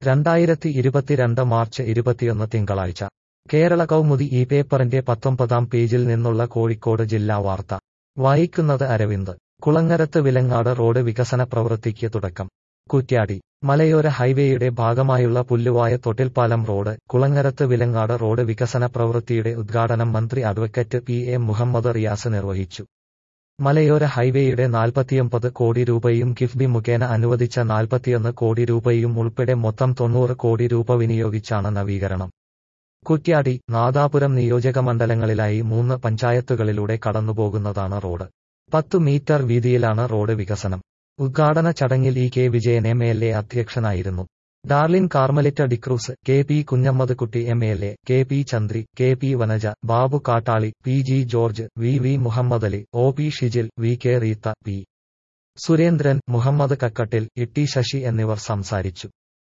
രണ്ടായിരത്തി ഇരുപത്തിരണ്ട് മാർച്ച് ഇരുപത്തിയൊന്ന് തിങ്കളാഴ്ച കേരള കൗമുദി ഈ പേപ്പറിന്റെ പത്തൊമ്പതാം പേജിൽ നിന്നുള്ള കോഴിക്കോട് ജില്ലാ വാർത്ത വായിക്കുന്നത് അരവിന്ദ് കുളങ്ങരത്ത് വിലങ്ങാട് റോഡ് വികസന പ്രവൃത്തിക്ക് തുടക്കം കുറ്റ്യാടി മലയോര ഹൈവേയുടെ ഭാഗമായുള്ള പുല്ലുവായ തൊട്ടിൽപ്പാലം റോഡ് കുളങ്ങരത്ത് വിലങ്ങാട് റോഡ് വികസന പ്രവൃത്തിയുടെ ഉദ്ഘാടനം മന്ത്രി advocate P A Muhammad Riyas നിർവഹിച്ചു മലയോര ഹൈവേയുടെ നാൽപ്പത്തിയൊമ്പത് കോടി രൂപയും കിഫ്ബി മുഖേന അനുവദിച്ച നാൽപ്പത്തിയൊന്ന് കോടി രൂപയും ഉൾപ്പെടെ മൊത്തം തൊണ്ണൂറ് കോടി രൂപ വിനിയോഗിച്ചാണ് നവീകരണം കുറ്റ്യാടി നാദാപുരം നിയോജക മണ്ഡലങ്ങളിലായി മൂന്ന് പഞ്ചായത്തുകളിലൂടെ കടന്നുപോകുന്നതാണ് റോഡ് പത്തു മീറ്റർ വീതിയിലാണ് റോഡ് വികസനം ഉദ്ഘാടന ചടങ്ങിൽ E K Vijayan M L A അധ്യക്ഷനായിരുന്നു Darlin Carmelita D'Cruz K P Kunhammedkutty M L A K P Chandri K P Vanaja Babu Kattali P G George V V Muhammad Ali O P Shijil V K Reetha P Surendran Muhammad Kakkattil Itti Sasi എന്നിവർ സംസാരിച്ചു